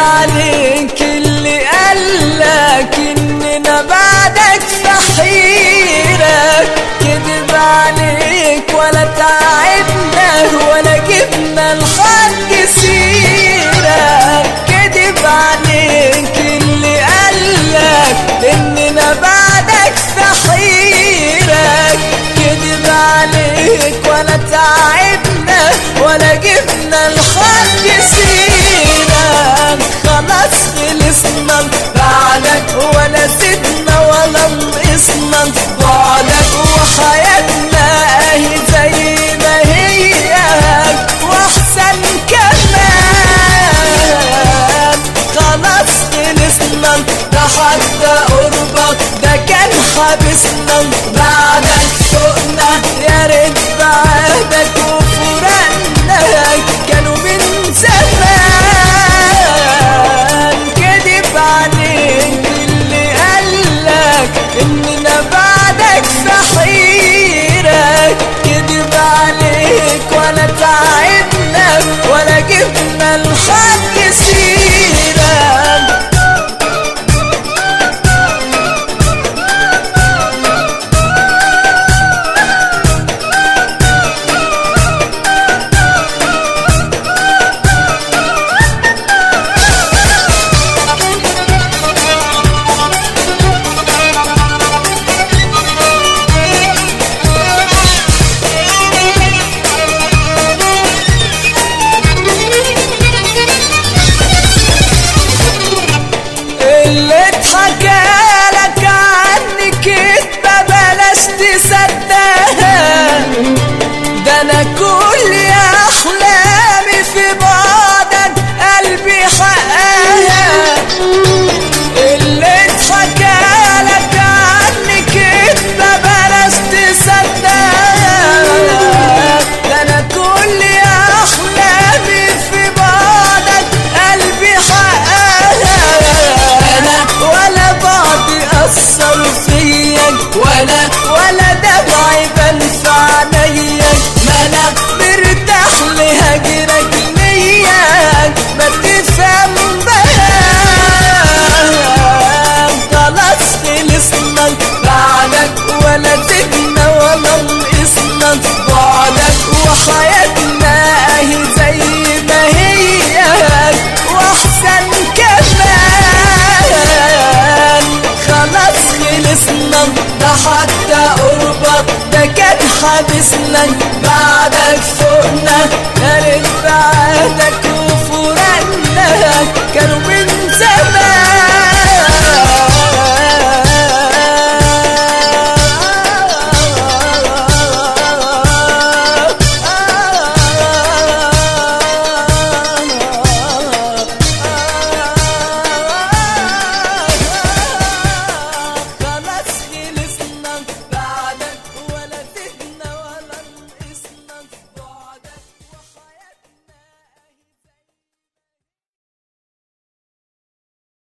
عليك اللي قالك اننا بعدك سحيرك كذب عليك ولا تعبنا ولا جبنا لحد سيرك كذب عليك اللي قالك اننا بعدك سحيرك كذب عليك ولا تعبنا ولا جبنا لحد سيرك خلاص خلصنا بعدك ولا زدنا ولا نقصنا بعدك وحياتنا اهي زي ما هي واحسن كمان خلاص خلصنا ده حتى قربك ده كان حابسنا بعدك سوقنا يا ريت بعدك وفراقنا كانوا من زمان كدب عليك اللي قالك اننا بعدك سحيرك كدب عليك ولا تعبنا ولا جبنا لحد سيرك اللي اتحكى لك عني كدبة بلاش تصدقها ده انا كل احلامي في بعدك قلبي حقها اللي اتحكى لك عني كدبة بلاش تصدقها ده انا كل احلامي في بعدك قلبي حقها انا ولا بعضي اثر فيك ولا ولا دمعي بان في عينيك ما انا مرتاح لهجرك لياك ما تفهم بقى خلاص خلصنا بعدك ولا زدنا ولا نقصنا بعدك وحياتنا اهي زي ما هي واحسن كمان خلاص خلصنا ده حتى قربك ده كان حابسنا